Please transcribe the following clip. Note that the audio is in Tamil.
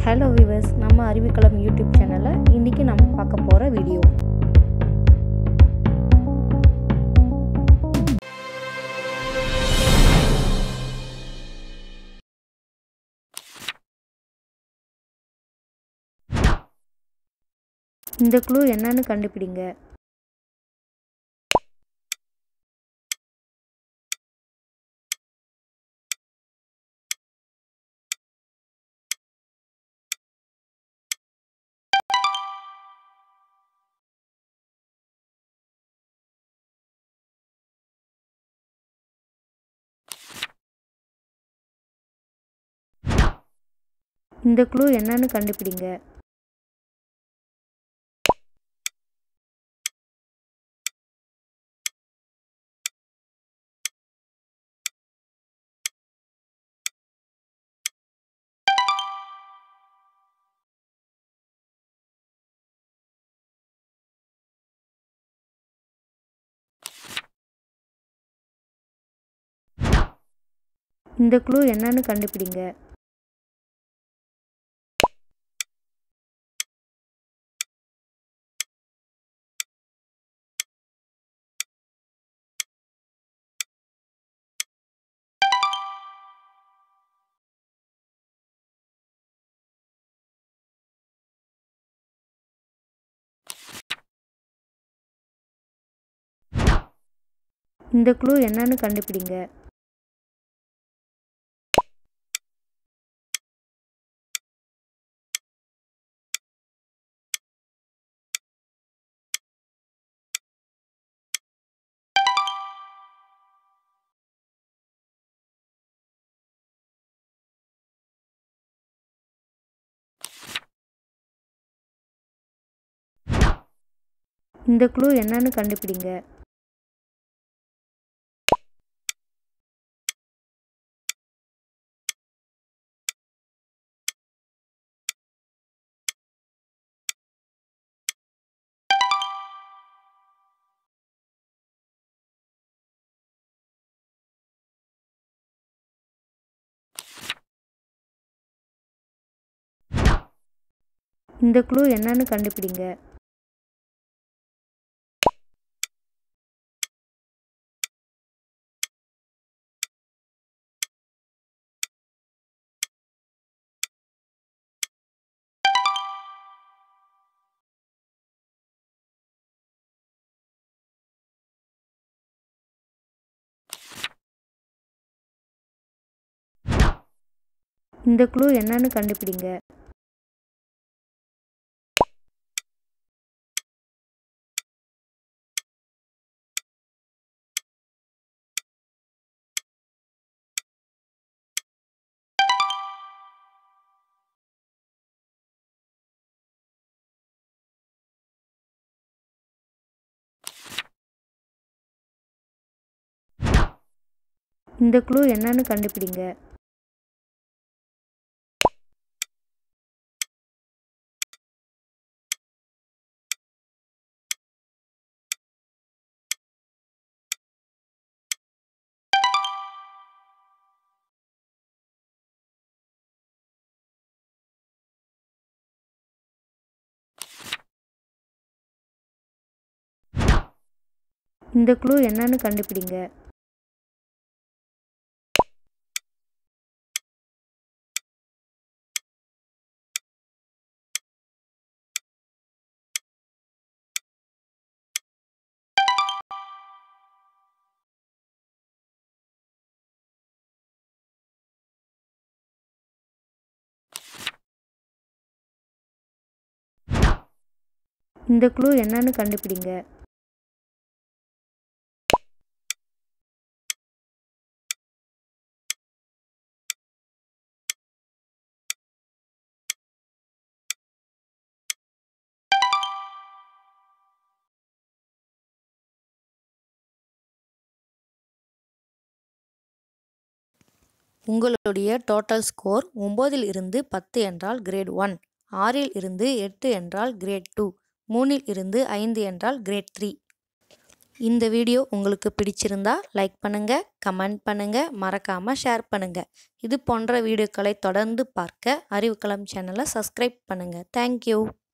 ஹலோ விவர்ஸ் நம்ம அறிவிக்களம் யூடியூப் சேனலில் இன்றைக்கி நம்ம பார்க்க போகிற வீடியோ இந்த க்ளூ என்னன்னு கண்டுபிடிங்க இந்த க்ளூ என்னன்னு கண்டுபிடிங்க இந்த க்ளூ என்னன்னு கண்டுபிடிங்க இந்த க்ளூ என்னன்னு கண்டுபிடிங்க இந்த க்ளூ என்னன்னு கண்டுபிடிங்க இந்த க்ளூ என்னன்னு கண்டுபிடிங்க இந்த க்ளூ என்னன்னு கண்டுபிடிங்க இந்த க்ளூ என்னன்னு கண்டுபிடிங்க இந்த க்ளூ என்னன்னு கண்டுபிடிங்க இந்த க்ளூ என்னன்னு கண்டுபிடிங்க உங்களுடைய டோட்டல் ஸ்கோர் ஒம்போதில் இருந்து பத்து என்றால் கிரேட் ஒன் ஆறில் இருந்து எட்டு என்றால் கிரேட் டூ மூணில் இருந்து ஐந்து என்றால் கிரேட் த்ரீ இந்த வீடியோ உங்களுக்கு பிடிச்சிருந்தா லைக் பண்ணுங்கள் கமெண்ட் பண்ணுங்கள் மறக்காமல் ஷேர் பண்ணுங்கள் இது போன்ற வீடியோக்களை தொடர்ந்து பார்க்க அறிவுக்களம் சேனலை சப்ஸ்கிரைப் பண்ணுங்கள் தேங்க்யூ